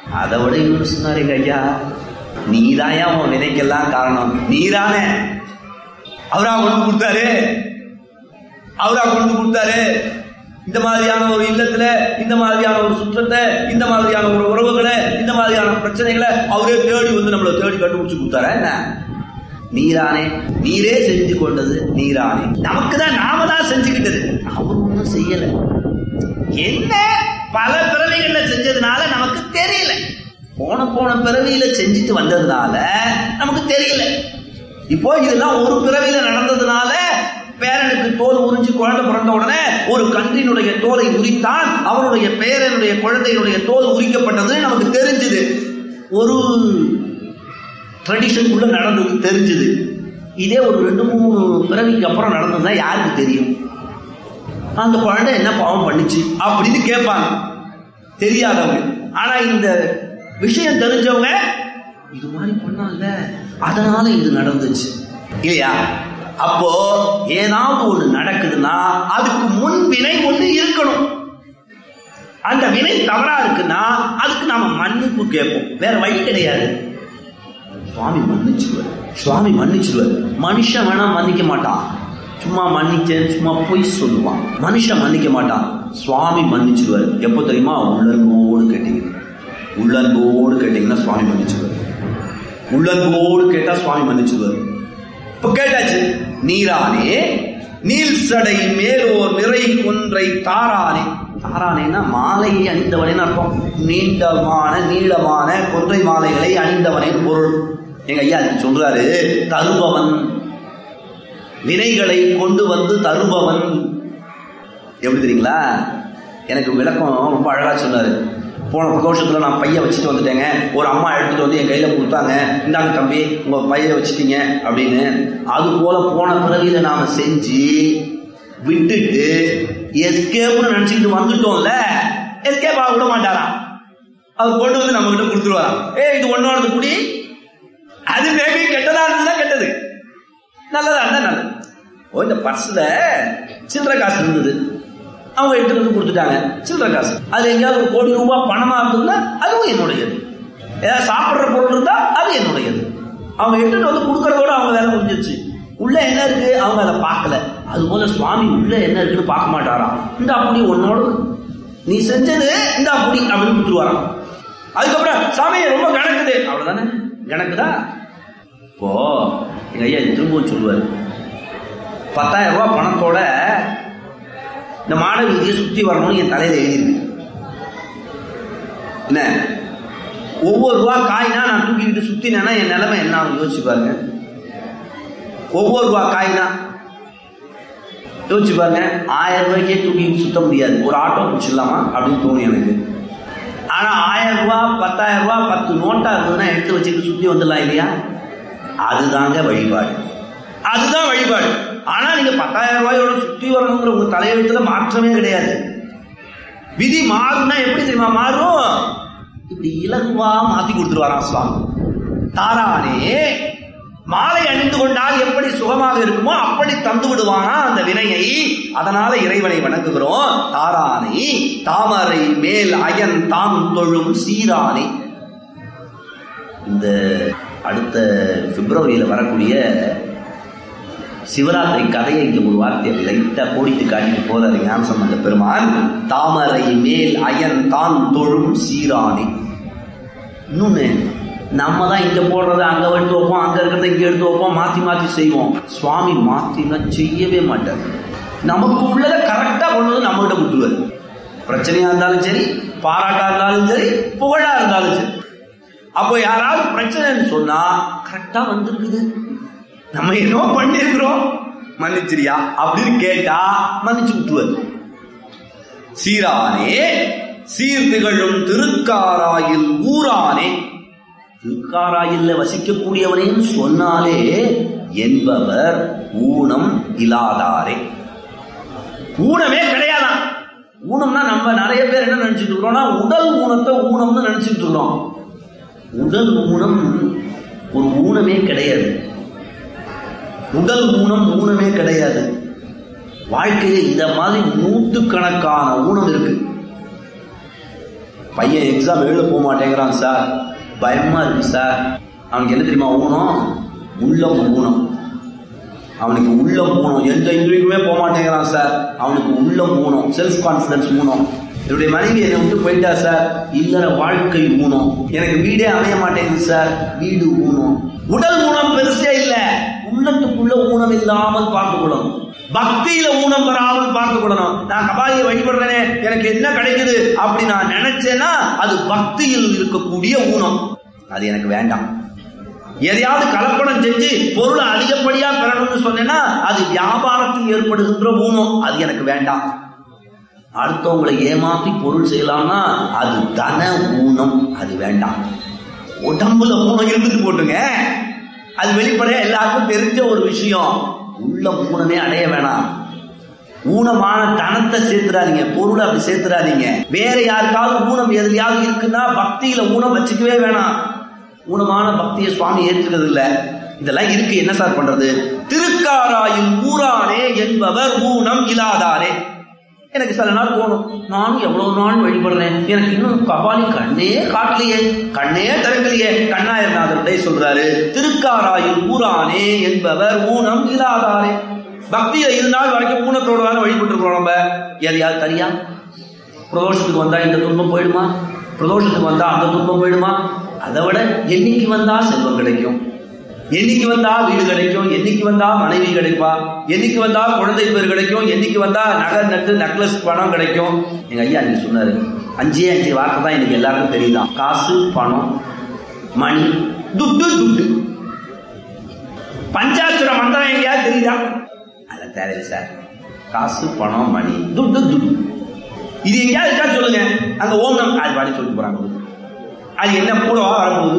அதை விட இன்னொரு சொன்னாரு எங்க ஐயா நீதாயா உன் வினைக்கெல்லாம் காரணம் நீதானே அவரா கொண்டு கொடுத்தாரு அவரா கொண்டு கொடுத்தாரு இந்த மாதிரியான ஒரு இல்லத்துல இந்த மாதிரியான ஒரு சுற்றத்தை இந்த மாதிரியான ஒரு உறவுகளை இந்த மாதிரியான பிரச்சனைகளை அவரே தேடி வந்து நம்மளை தேடி கண்டுபிடிச்சு கொடுத்தாரா என்ன நீரானே நீரே செஞ்சு கொண்டது நீரானே நமக்கு தான் நாம தான் செஞ்சுக்கிட்டது அவர் ஒன்றும் செய்யல என்ன பல பிறவிகள்ல செஞ்சதுனால நமக்கு தெரியல போன போன பிறவியில செஞ்சுட்டு வந்ததுனால நமக்கு தெரியல இப்போ இதெல்லாம் ஒரு பிறவியில நடந்ததுனால பேரனுக்கு தோல் உறிஞ்சு குழந்தை பிறந்த உடனே ஒரு கன்றினுடைய தோலை உரித்தான் அவனுடைய பேரனுடைய குழந்தையினுடைய தோல் உரிக்கப்பட்டது நமக்கு தெரிஞ்சது ஒரு ட்ரெடிஷனுக்குள்ள நடந்தது தெரிஞ்சது இதே ஒரு ரெண்டு மூணு பிறவிக்கு அப்புறம் நடந்ததுன்னா யாருக்கு தெரியும் அந்த குழந்தை என்ன பாவம் பண்ணுச்சு அப்படின்னு கேட்பாங்க தெரியாதவங்க ஆனா இந்த விஷயம் தெரிஞ்சவங்க இது மாதிரி பண்ணால அதனால இது நடந்துச்சு இல்லையா அப்போ ஏதாவது ஒண்ணு நடக்குதுன்னா அதுக்கு முன் வினை ஒண்ணு இருக்கணும் அந்த வினை தவறா இருக்குன்னா அதுக்கு நாம மன்னிப்பு கேட்போம் வேற வழி கிடையாது சுவாமி மன்னிச்சிடுவார் சுவாமி மன்னிச்சிடுவார் மனுஷன் வேணா மன்னிக்க மாட்டான் சும்மா மன்னிச்சேன் சும்மா பொய் சொல்லுவான் மனுஷன் மன்னிக்க மாட்டான் சுவாமி மன்னிச்சிடுவார் எப்போ தெரியுமா உள்ளன்போடு கேட்டீங்க உள்ளன்போடு கேட்டீங்கன்னா சுவாமி மன்னிச்சிடுவார் உள்ளன்போடு கேட்டா சுவாமி மன்னிச்சிடுவார் இப்ப கேட்டாச்சு நீரானே நீல் சடை மேலோர் நிறை கொன்றை தாரானே தாரானேன்னா மாலையை அணிந்தவனே அர்த்தம் நீண்டமான நீளமான கொன்றை மாலைகளை அணிந்தவனே பொருள் எங்க ஐயா அதுக்கு சொல்றாரு தருபவன் வினைகளை கொண்டு வந்து தருபவன் எப்படி தெரியுங்களா எனக்கு விளக்கம் ரொம்ப அழகா சொன்னாரு போன பிரதோஷத்துல நான் பைய வச்சுட்டு வந்துட்டேங்க ஒரு அம்மா எடுத்துட்டு வந்து என் கையில கொடுத்தாங்க இந்தாங்க தம்பி உங்க பைய வச்சுட்டீங்க அப்படின்னு அது போல போன பிறவியில நாம செஞ்சு விட்டுட்டு எஸ்கேப்னு நினைச்சுக்கிட்டு வந்துட்டோம்ல எஸ்கேப் ஆக விட மாட்டாராம் அவர் கொண்டு வந்து நம்ம கிட்ட கொடுத்துருவாராம் ஏ இது ஒன்னோடது குடி அது மேபி கெட்டதா இருந்ததுன்னா கெட்டது நல்லதா இருந்தா நல்லது ஓ இந்த பர்ஸ்ல சில்லறை காசு இருந்தது அவங்க எடுத்துட்டு வந்து கொடுத்துட்டாங்க சில்லறை காசு அது எங்கேயாவது ஒரு கோடி ரூபாய் பணமா இருந்ததுன்னா அதுவும் என்னுடையது ஏதாவது சாப்பிட்ற பொருள் இருந்தா அது என்னுடையது அவங்க எடுத்துட்டு வந்து கொடுக்கறதோட அவங்க வேலை முடிஞ்சிருச்சு உள்ள என்ன இருக்கு அவங்க அதை பார்க்கல அது போல சுவாமி உள்ள என்ன இருக்குன்னு பார்க்க மாட்டாராம் இந்த அப்படி உன்னோட நீ செஞ்சது இந்த அப்படி அப்படின்னு கொடுத்துருவாராம் அதுக்கப்புறம் சாமி ரொம்ப கணக்குது அவ்வளவுதானே கணக்குதா இப்போ எங்க ஐயா இது திரும்பவும் சொல்லுவாரு பத்தாயிரம் ரூபாய் பணத்தோட இந்த மாட வீதியை சுத்தி வரணும்னு என் தலையில எழுதியிருக்கு என்ன ஒவ்வொரு ரூபா காய்னா நான் தூக்கிக்கிட்டு சுத்தினேன்னா என் நிலைமை என்ன ஆகும் யோசிச்சு பாருங்க ஒவ்வொரு ரூபா காய்னா யோசிச்சு பாருங்க ஆயிரம் ரூபாய்க்கே தூக்கி சுத்த முடியாது ஒரு ஆட்டோ பிடிச்சிடலாமா அப்படின்னு தோணும் எனக்கு ஆனா ஆயிரம் ரூபாய் பத்தாயிரம் ரூபாய் பத்து நோட்டா இருந்ததுன்னா எடுத்து வச்சுட்டு சுத்தி வந்துடலாம் இல்லையா அதுதாங்க வழிபாடு அதுதான் வழிபாடு ஆனா நீங்க பத்தாயிரம் ரூபாயோட சுத்தி வரணுங்கிற உங்க தலையெழுத்துல மாற்றமே கிடையாது விதி மாறுனா எப்படி தெரியுமா மாறும் இப்படி இலகுவா மாத்தி கொடுத்துருவாராம் சுவாமி தாரானே மாலை அணிந்து கொண்டால் எப்படி சுகமாக இருக்குமோ அப்படி தந்து விடுவானா அந்த வினையை அதனால இறைவனை வணங்குகிறோம் தாரானை தாமரை மேல் அயன் தாம் தொழும் சீரானை இந்த அடுத்த பிப்ரவரியில வரக்கூடிய சிவராத்திரி கதையை இங்க ஒரு வார்த்தையை லைட்டா கோடித்து காட்டிட்டு போதாரு ஞான சம்பந்த பெருமான் தாமரை மேல் அயன் தான் தொழும் சீரானே இன்னொன்னு நம்ம தான் இங்க போடுறத அங்க எடுத்து வைப்போம் அங்க இருக்கிறத இங்க எடுத்து வைப்போம் மாத்தி மாத்தி செய்வோம் சுவாமி மாத்திலாம் செய்யவே மாட்டார் நமக்கு உள்ளதை கரெக்டா கொண்டு வந்து நம்ம கிட்ட கொடுத்துருவாரு பிரச்சனையா இருந்தாலும் சரி பாராட்டா இருந்தாலும் சரி புகழா இருந்தாலும் சரி அப்போ யாராவது பிரச்சனைன்னு சொன்னா கரெக்டா வந்திருக்குது நம்ம என்னவோ பண்ணிருக்கிறோம் மன்னிச்சிரியா அப்படின்னு கேட்டா மன்னிச்சு விட்டுருவாரு சீரானே சீர்திகழும் திருக்காராயில் ஊரானே திருக்காராயில்ல வசிக்கக்கூடியவனேன்னு சொன்னாலே என்பவர் ஊனம் இல்லாதாரே ஊனமே கிடையாதான் ஊனம்னா நம்ம நிறைய பேர் என்ன நினைச்சிட்டு இருக்கிறோம்னா உடல் ஊனத்தை ஊனம்னு நினைச்சிட்டு இருக்கிறோம் உடல் ஊனம் ஒரு ஊனமே கிடையாது உடல் ஊனம் ஊனமே கிடையாது வாழ்க்கையில இந்த மாதிரி நூற்றுக்கணக்கான ஊனம் இருக்கு பையன் எக்ஸாம் எழுத போக மாட்டேங்கிறான் சார் பயமா இருக்கு சார் அவனுக்கு என்ன தெரியுமா ஊனம் உள்ளம் ஊனம் அவனுக்கு உள்ளம் ஊனம் எந்த இன்டர்வியூக்குமே போக மாட்டேங்கிறான் சார் அவனுக்கு உள்ளம் ஊனம் செல்ஃப் கான்ஃபிடன்ஸ் ஊனம் என்னுடைய மனைவி என்னை விட்டு போயிட்டா சார் இல்லற வாழ்க்கை ஊனம் எனக்கு வீடே அமைய மாட்டேங்குது சார் வீடு ஊனம் உடல் ஊனம் பெருசே இல்ல உள்ளத்துக்குள்ள ஊனம் இல்லாமல் பார்த்துக்கொள்ளணும் பக்தியில ஊனம் வராமல் பார்த்துக்கொள்ளணும் நான் கபாலியை வழிபடுறேனே எனக்கு என்ன கிடைக்குது அப்படி நான் நினைச்சேன்னா அது பக்தியில் இருக்கக்கூடிய ஊனம் அது எனக்கு வேண்டாம் எதையாவது கலப்படம் செஞ்சு பொருளை அதிகப்படியா பெறணும்னு சொன்னேன்னா அது வியாபாரத்தில் ஏற்படுகின்ற ஊனம் அது எனக்கு வேண்டாம் அடுத்தவங்களை ஏமாத்தி பொருள் செய்யலாம்னா அது தன ஊனம் அது வேண்டாம் உடம்புல ஊனம் இருந்துட்டு போட்டுங்க அது வெளிப்படையா எல்லாருக்கும் தெரிஞ்ச ஒரு விஷயம் உள்ள ஊனமே அடைய வேணாம் ஊனமான தனத்தை சேர்த்துறாதீங்க பொருளை அப்படி சேர்த்துறாதீங்க வேற யாருக்காவது ஊனம் எதுலையாவது இருக்குன்னா பக்தியில ஊனம் வச்சுக்கவே வேணாம் ஊனமான பக்தியை சுவாமி ஏற்றுக்கிறது இல்ல இதெல்லாம் இருக்கு என்ன சார் பண்றது திருக்காராயில் ஊரானே என்பவர் ஊனம் இல்லாதாரே எனக்கு சில நாள் தோணும் நானும் எவ்வளவு நாள் வழிபடுறேன் எனக்கு இன்னும் கபாலி கண்ணே காட்டலையே கண்ணே திறக்கலையே கண்ணாயநாதருடைய சொல்றாரு திருக்காராயில் ஊரானே என்பவர் ஊனம் இல்லாதாரே பக்தியில இரு நாள் வரைக்கும் ஊனத்தோட தான் வழிபட்டு இருக்கிறோம் நம்ம எதையாவது தனியா பிரதோஷத்துக்கு வந்தா இந்த துன்பம் போயிடுமா பிரதோஷத்துக்கு வந்தா அந்த துன்பம் போயிடுமா அதை விட என்னைக்கு வந்தா செல்வம் கிடைக்கும் என்னைக்கு வந்தா வீடு கிடைக்கும் என்னைக்கு வந்தா மனைவி கிடைப்பா என்னைக்கு வந்தா குழந்தை பேர் கிடைக்கும் என்னைக்கு வந்தா நகை நட்டு நெக்லஸ் பணம் கிடைக்கும் எங்க ஐயா நீங்க சொன்னாரு அஞ்சே அஞ்சு வார்த்தை தான் எனக்கு எல்லாருக்கும் தெரியுதான் காசு பணம் மணி துட்டு துட்டு பஞ்சாட்சர மந்திரம் எங்கேயாவது தெரியுதா அதெல்லாம் தேவையில்லை சார் காசு பணம் மணி துட்டு துட்டு இது எங்கேயாவது இருக்கா சொல்லுங்க அந்த ஓம் நம் அது பாடி சொல்லிட்டு போறாங்க அது என்ன கூடவா வரப்போகுது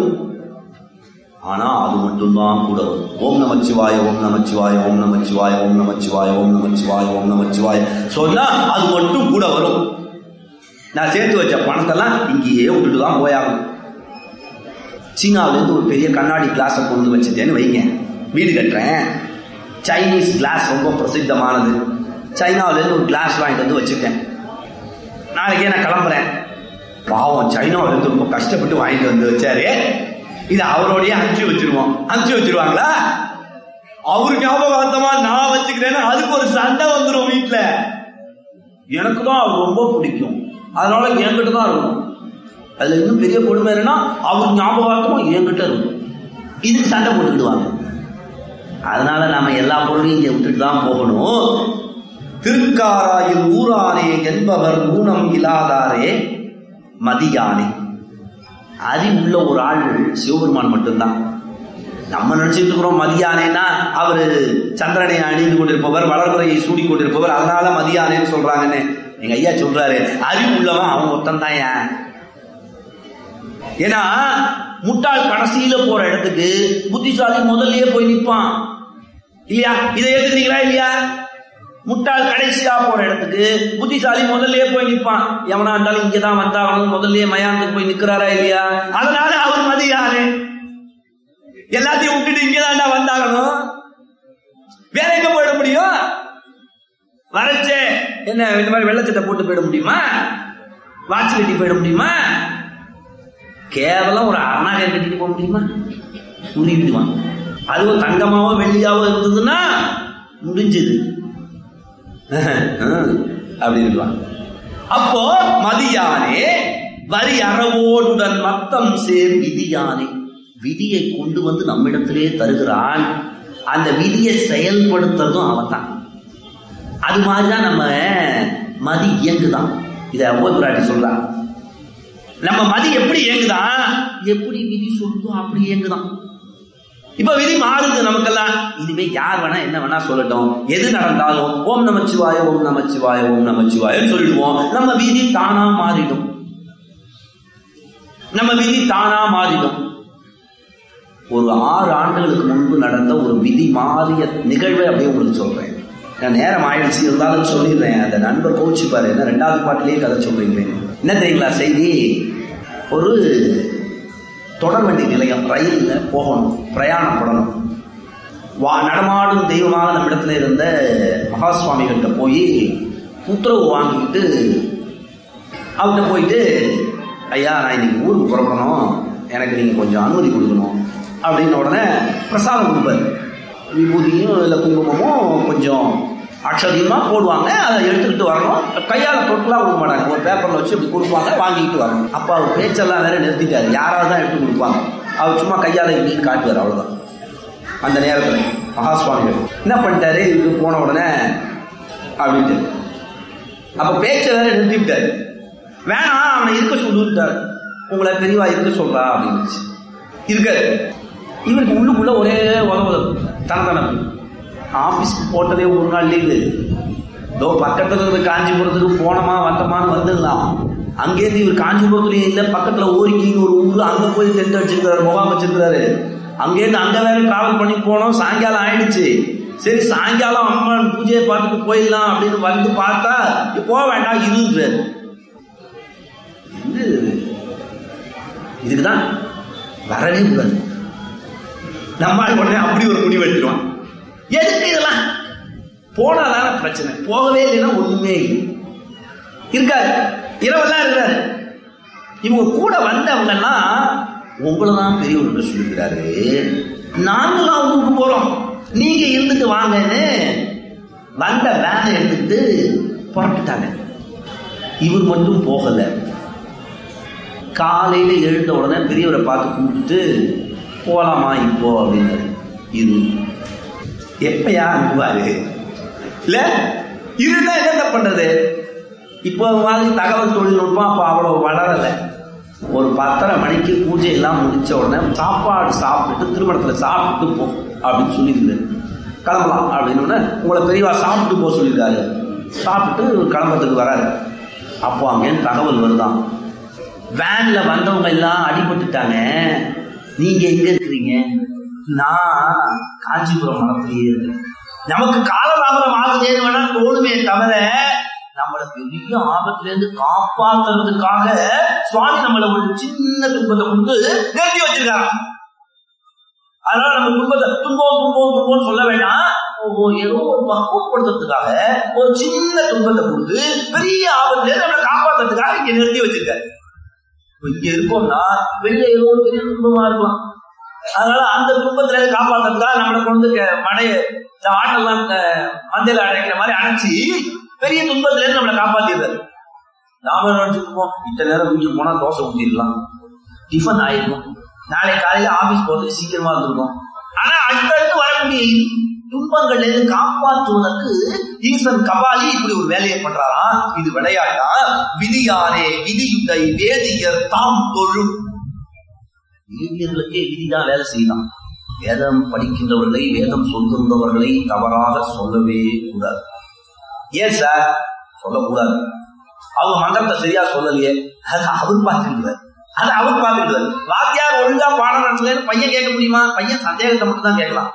ஆனா அது மட்டும்தான் கூட வரும் ஓம் நமச்சிவாய ஓம் நமச்சிவாய ஓம் நமச்சிவாய ஓம் நமச்சிவாய ஓம் நமச்சிவாய ஓம் நமச்சிவாய சொன்னா அது மட்டும் கூட வரும் நான் சேர்த்து வச்ச பணத்தெல்லாம் இங்கேயே விட்டுட்டு தான் போயாகும் சீனாவிலேருந்து ஒரு பெரிய கண்ணாடி கிளாஸை கொண்டு வச்சுட்டேன்னு வைங்க வீடு கட்டுறேன் சைனீஸ் கிளாஸ் ரொம்ப பிரசித்தமானது சைனாவிலேருந்து ஒரு கிளாஸ் வாங்கிட்டு வந்து வச்சுட்டேன் நாளைக்கே நான் கிளம்புறேன் பாவம் சைனாவிலேருந்து ரொம்ப கஷ்டப்பட்டு வாங்கிட்டு வந்து வச்சாரு இது அவரோடய அனுப்பிச்சு வச்சிருவோம் அனுப்பிச்சு வச்சிருவாங்களா அவரு ஞாபகார்த்தமா நான் வச்சுக்கிறேன்னு அதுக்கு ஒரு சண்டை வந்துடும் வீட்டுல எனக்கு தான் அவர் ரொம்ப பிடிக்கும் அதனால என்கிட்ட தான் இருக்கும் அதுல இன்னும் பெரிய கொடுமை என்னன்னா அவர் ஞாபகார்த்தமா என்கிட்ட இருக்கும் இதுக்கு சண்டை போட்டுக்கிடுவாங்க அதனால நாம எல்லா பொருளையும் இங்க விட்டுட்டு தான் போகணும் திருக்காராயில் ஊரானே என்பவர் ஊனம் இல்லாதாரே மதியானே அறிவுள்ள ஒரு ஆள் சிவபெருமான் மட்டும்தான் நம்ம நினைச்சிட்டு இருக்கிறோம் மதியானேன்னா அவரு சந்திரனை அணிந்து கொண்டிருப்பவர் வளர்முறையை சூடி கொண்டிருப்பவர் அதனால மதியானேன்னு சொல்றாங்கன்னு எங்க ஐயா சொல்றாரு அறிவு உள்ளவன் அவன் ஒருத்தன் தான் ஏன் ஏன்னா முட்டாள் கடைசியில போற இடத்துக்கு புத்திசாலி முதல்லயே போய் நிற்பான் இல்லையா இதை ஏத்துக்கிறீங்களா இல்லையா முட்டாள் கடைசியா போற இடத்துக்கு புத்திசாலி முதல்லயே போய் நிற்பான் எவனா இருந்தாலும் இங்கதான் வந்தாகணும் முதல்லயே மயானத்துக்கு போய் நிக்கிறாரா இல்லையா அதனால அவர் மதியாரு எல்லாத்தையும் விட்டுட்டு இங்கதான்டா வந்தாகணும் வேற எங்க போயிட முடியும் வரச்சே என்ன இந்த மாதிரி வெள்ளச்சட்டை போட்டு போயிட முடியுமா வாட்ச் கட்டி போயிட முடியுமா கேவலம் ஒரு அரணாகர் கட்டிட்டு போக முடியுமா உருவிடுவான் அதுவும் தங்கமாவோ வெள்ளியாவோ இருந்ததுன்னா முடிஞ்சது அப்படின்னு அப்போ மதியானே வரி அறவோடுடன் மத்தம் சேர் விதியானே விதியை கொண்டு வந்து நம்மிடத்திலே தருகிறான் அந்த விதியை செயல்படுத்துறதும் அவன் தான் அது மாதிரிதான் நம்ம மதி இயங்குதான் இத ஓய்வுராட்டி சொல்றான் நம்ம மதி எப்படி இயங்குதான் எப்படி விதி சொல்லுதோ அப்படி இயங்குதான் இப்ப விதி மாறுது நமக்கெல்லாம் இனிமே யார் வேணா என்ன வேணா சொல்லட்டும் எது நடந்தாலும் ஓம் நமச்சிவாய ஓம் நமச்சிவாய ஓம் நமச்சிவாயன்னு சொல்லிடுவோம் நம்ம விதி தானா மாறிடும் நம்ம விதி தானா மாறிடும் ஒரு ஆறு ஆண்டுகளுக்கு முன்பு நடந்த ஒரு விதி மாறிய நிகழ்வை அப்படியே உங்களுக்கு சொல்றேன் நான் நேரம் ஆயிடுச்சு இருந்தாலும் சொல்லிடுறேன் அந்த நண்பர் கோச்சிப்பாரு என்ன ரெண்டாவது பாட்டிலேயே கதை சொல்றீங்க என்ன தெரியுங்களா செய்தி ஒரு தொடர்வண்டி நிலையம் ரயிலில் போகணும் பிரயாணப்படணும் வா நடமாடும் தெய்வமாக நம்ம இடத்துல இருந்த மகா சுவாமிகள்கிட்ட போய் உத்தரவு வாங்கிக்கிட்டு அவர்கிட்ட போயிட்டு ஐயா நான் இன்னைக்கு ஊருக்கு புறப்படணும் எனக்கு நீங்கள் கொஞ்சம் அனுமதி கொடுக்கணும் அப்படின்ன உடனே பிரசாதம் கொடுப்பாரு விபூதியும் இல்லை குங்குமமும் கொஞ்சம் அக்ஷதியமாக போடுவாங்க அதை எடுத்துக்கிட்டு வரணும் கையால் தொட்டுலாம் கொடுக்க மாட்டாங்க ஒரு பேப்பரில் வச்சு இப்படி கொடுப்பாங்க வாங்கிட்டு வரணும் அப்போ அவர் பேச்செல்லாம் வேற நிறுத்திட்டாரு யாராவது தான் எடுத்து கொடுப்பாங்க அவர் சும்மா கையால் இப்படின்னு காட்டுவார் அவ்வளோதான் அந்த நேரத்தில் மகாசுவாமிகள் என்ன பண்ணிட்டாரு இது போன உடனே அப்படின்ட்டு அப்போ பேச்சை வேற நிறுத்திவிட்டாரு வேணாம் அவனை இருக்க சொல்லுட்டார் உங்களை பெரியவா இருக்க சொல்றா அப்படின்னு இருக்காரு இவருக்கு உள்ளுக்குள்ள ஒரே உதவு தனதனப்பு ஆஃபீஸ்க்கு போட்டதே ஒரு நாள் லீவு இதோ பக்கத்தில் இருக்கிற காஞ்சிபுரத்துக்கு போனோமா வந்தோமான்னு வந்துடலாம் அங்கேருந்து இவர் காஞ்சிபுரத்துலையும் இல்லை பக்கத்தில் ஓரிக்கின்னு ஒரு ஊர் அங்கே போய் டென்ட் வச்சிருக்கிறாரு முகாம் வச்சிருக்கிறாரு அங்கேருந்து அங்கே வேற டிராவல் பண்ணி போனோம் சாயங்காலம் ஆயிடுச்சு சரி சாயங்காலம் அம்மன் பூஜையை பார்த்துட்டு போயிடலாம் அப்படின்னு வந்து பார்த்தா போக வேண்டாம் இருன்றாரு என்ன இது? இதுக்கு தான் வரவே கூடாது நம்ம உடனே அப்படி ஒரு முடிவு எடுத்துருவான் எதுக்கு இதெல்லாம் போனாதான பிரச்சனை போகவே இல்லைன்னா ஒண்ணுமே இல்லை இருக்காரு இரவெல்லாம் இருக்கிறாரு இவங்க கூட வந்தவங்கெல்லாம் உங்களை தான் பெரியவர்கள் சொல்லிக்கிறாரு நாங்களும் ஊருக்கு போறோம் நீங்க இருந்துட்டு வாங்கன்னு வந்த வேனை எடுத்துக்கிட்டு புறப்பட்டுட்டாங்க இவர் மட்டும் போகல காலையில எழுந்த உடனே பெரியவரை பார்த்து கூப்பிட்டு போலாமா இப்போ அப்படின்னாரு இது எப்பயா அனுப்புவாரு இல்ல இருந்தா என்னத்த பண்றது இப்போ மாதிரி தகவல் தொழில்நுட்பம் அப்போ அவ்வளவு வளரல ஒரு பத்தரை மணிக்கு பூஜை எல்லாம் முடிச்ச உடனே சாப்பாடு சாப்பிட்டுட்டு திருமணத்தில் சாப்பிட்டு போ அப்படின்னு சொல்லியிருந்தாரு கிளம்பலாம் அப்படின்னு உடனே உங்களை பெரியவா சாப்பிட்டு போக சொல்லியிருக்காரு சாப்பிட்டு இவர் கிளம்புறதுக்கு வராரு அப்போ அங்கேருந்து தகவல் வருதான் வேன்ல வந்தவங்க எல்லாம் அடிபட்டுட்டாங்க நீங்க எங்க இருக்கிறீங்க நான் காஞ்சிபுரம் மரத்திலேயே இருக்கேன் நமக்கு காலதாமதம் ஆகுதேன்னு வேணா தோணுமே தவிர நம்மளை பெரிய ஆபத்துல இருந்து காப்பாத்துறதுக்காக சுவாமி நம்மளை ஒரு சின்ன துன்பத்தை கொடுத்து நிறுத்தி வச்சிருக்காங்க அதனால நம்ம துன்பத்தை துன்பம் துன்பம் துன்பம்னு சொல்ல வேண்டாம் ஓஹோ ஏதோ ஒரு பக்குவப்படுத்துறதுக்காக ஒரு சின்ன துன்பத்தை கொடுத்து பெரிய ஆபத்துல இருந்து நம்மளை காப்பாத்துறதுக்காக இங்க நிறுத்தி வச்சிருக்காரு இப்ப இங்க இருக்கோம்னா வெளியில ஏதோ ஒரு பெரிய துன்பமா இருக்கலாம் அதனால அந்த துன்பத்துல இருந்து காப்பாத்துறதுக்காக நம்மளை கொண்டு க- மடைய இந்த ஆட்டெல்லாம் இந்த மந்தையில அடைக்கிற மாதிரி அடைச்சி பெரிய துன்பத்துல இருந்து நம்மளை காப்பாத்திடுறாரு நாம நினைச்சிட்டு இருக்கோம் இத்தனை நேரம் வீட்டுக்கு போனா தோசை ஊத்திடலாம் டிஃபன் ஆயிருக்கும் நாளை காலையில ஆபீஸ் போறதுக்கு சீக்கிரமா இருந்திருக்கும் ஆனா அடுத்தடுத்து வரக்கூடிய துன்பங்கள்ல இருந்து காப்பாற்றுவதற்கு ஈசன் கபாலி இப்படி ஒரு வேலையை பண்றாராம் இது விளையாட்டா விதியாரே விதியுடை வேதியர் தாம் தொழும் வேதியர்களுக்கே விதிதான் வேலை செய்யலாம் வேதம் படிக்கின்றவர்களை வேதம் சொல்கின்றவர்களை தவறாக சொல்லவே கூடாது ஏன் சார் சொல்லக்கூடாது அவங்க மந்திரத்தை சரியா சொல்லலையே அது அவர் பார்த்துருக்கிறார் அது அவர் பார்த்துருக்கிறார் வாத்தியார் ஒழுங்கா பாடம் நடத்தலன்னு பையன் கேட்க முடியுமா பையன் சந்தேகத்தை மட்டும் தான் கேட்கலாம்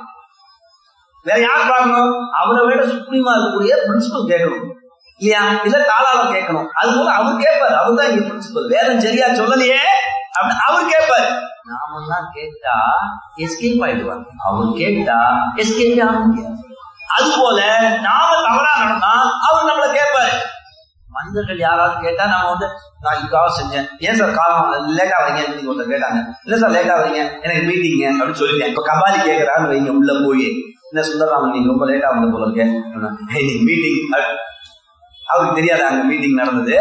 வேற யார் பார்க்கணும் அவரை விட சுப்ரீமா இருக்கக்கூடிய பிரின்சிபல் கேட்கணும் இல்லையா இல்ல தாளாளர் கேட்கணும் அது போல அவர் கேட்பாரு அவர் தான் இங்க பிரின்சிபல் வேதம் சரியா சொல்லலையே அப்படின்னு அவர் கேட்பாரு நாமெல்லாம் கேட்டா எஸ்கேப் ஆயிடுவாங்க அவர் கேட்டா எஸ்கேப் ஆக முடியாது அது போல நாம தவறா நடந்தா அவர் நம்மள கேட்பாரு மனிதர்கள் யாராவது கேட்டா நாம வந்து நான் இதுக்காக செஞ்சேன் ஏன் சார் காலம் லேட்டா வரீங்க நீங்க ஒருத்தர் கேட்டாங்க இல்ல சார் லேட்டா வரீங்க எனக்கு மீட்டிங்க அப்படின்னு சொல்லிட்டேன் இப்ப கபாலி கேட்கறான்னு வைங்க உள்ள போய் என்ன சுந்தரராமன் நீங்க ரொம்ப லேட்டா வந்த போல இருக்கேன் இன்னைக்கு மீட்டிங் அவருக்கு தெரியாது அங்க மீட்டிங் நடந்தது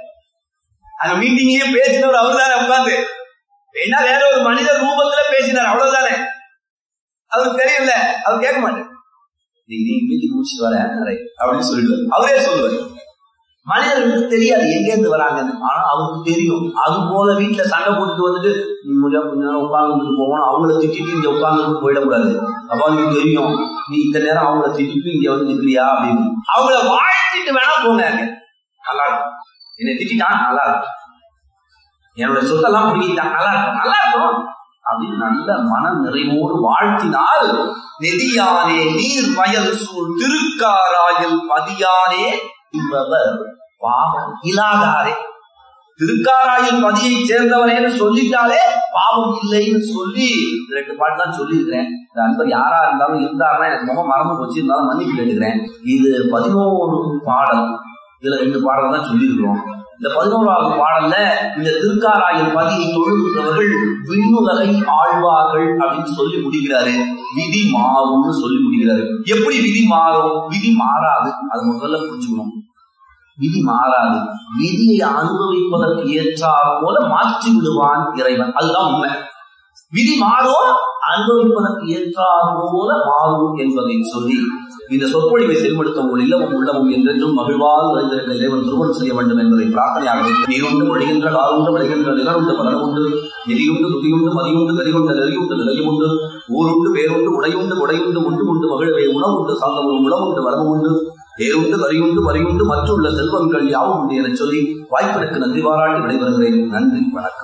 அங்க மீட்டிங்லயே பேசினவர் அவர் தானே உட்காந்து வேணா வேற ஒரு மனித ரூபத்துல பேசினார் அவ்வளவுதானே அவருக்கு தெரியல அவர் கேட்க மாட்டேன் நீ நீ மீட்டிங் முடிச்சுட்டு வரேன் right. அப்படின்னு சொல்லிடுவார் அவரே சொல்லுவார் மனிதர்களுக்கு தெரியாது எங்க இருந்து வராங்கன்னு ஆனா அவருக்கு தெரியும் அது போல வீட்டுல சண்டை போட்டுட்டு வந்துட்டு நீ முடியா கொஞ்ச நேரம் உட்கார்ந்துட்டு போகணும் அவங்கள திட்டிட்டு இங்க உட்கார்ந்து போயிடக்கூடாது அப்ப அவங்களுக்கு தெரியும் நீ இந்த நேரம் அவங்கள திட்டிட்டு இங்க வந்து நிக்கிறியா அப்படின்னு அவங்கள வாழ்த்திட்டு வேணா போங்க அங்க. நல்லா இருக்கும் என்னை திட்டான் நல்லா இருக்கும் என்னோட சொத்தெல்லாம் பிடிக்கிட்டான் நல்லா இருக்கும் நல்லா இருக்கும் அப்படின்னு நல்ல மன நிறைவோடு வாழ்த்தினால் நெதியானே நீர் வயல் சூழ் திருக்காராயில் பதியானே என்பவர் பாவம் இல்லாதாரே திருக்காராயில் பதியை சேர்ந்தவரேன்னு சொல்லிட்டாலே பாவம் இல்லைன்னு சொல்லி இந்த ரெண்டு பாட்டு தான் சொல்லியிருக்கிறேன் இந்த அன்பர் யாரா இருந்தாலும் இருந்தாருன்னா எனக்கு முகம் மறந்து போச்சு இருந்தாலும் மன்னிப்பு கேட்டுக்கிறேன் இது பதினோரு பாடல் இதுல ரெண்டு பாடல் தான் சொல்லியிருக்கிறோம் இந்த பதினோராவது பாடல்ல இந்த திருக்காராயர் பதியை தொழுகின்றவர்கள் விண்ணுலகை ஆழ்வார்கள் அப்படின்னு சொல்லி முடிக்கிறாரு விதி மாறும்னு சொல்லி முடிக்கிறாரு எப்படி விதி மாறும் விதி மாறாது அது முதல்ல புரிஞ்சுக்கணும் விதி மாறாது விதியை அனுபவிப்பதற்கு ஏற்றார் போல மாற்றி விடுவான் இறைவன் அதுதான் உண்மை விதி மாறும் அனுபவிப்பதற்கு ஏற்றார் போல மாறும் என்பதை சொல்லி இந்த சொற்பொழிவை செயல்படுத்த உங்கள் இல்லமும் உள்ளமும் என்றென்றும் மகிழ்வால் நிறைந்திருக்க இறைவன் திருமணம் செய்ய வேண்டும் என்பதை பிரார்த்தனையாக நீருண்டு மொழிகின்ற காலுண்டு விளைகின்ற நிலருண்டு பலனுண்டு நிதியுண்டு துதியுண்டு மதியுண்டு கதியுண்டு நெறியுண்டு நிலையுண்டு ஊருண்டு வேறுண்டு உடையுண்டு உடையுண்டு உண்டு உண்டு மகிழவே உணவுண்டு சாந்தமும் உணவுண்டு வளமும் உண்டு ஏறுண்டு கரியுண்டு வரியுண்டு மற்றுள்ள செல்வங்கள் யாவும் உண்டு என சொல்லி வாய்ப்பிற்கு நன்றி பாராட்டி விடைபெறுகிறேன் நன்றி வணக்கம்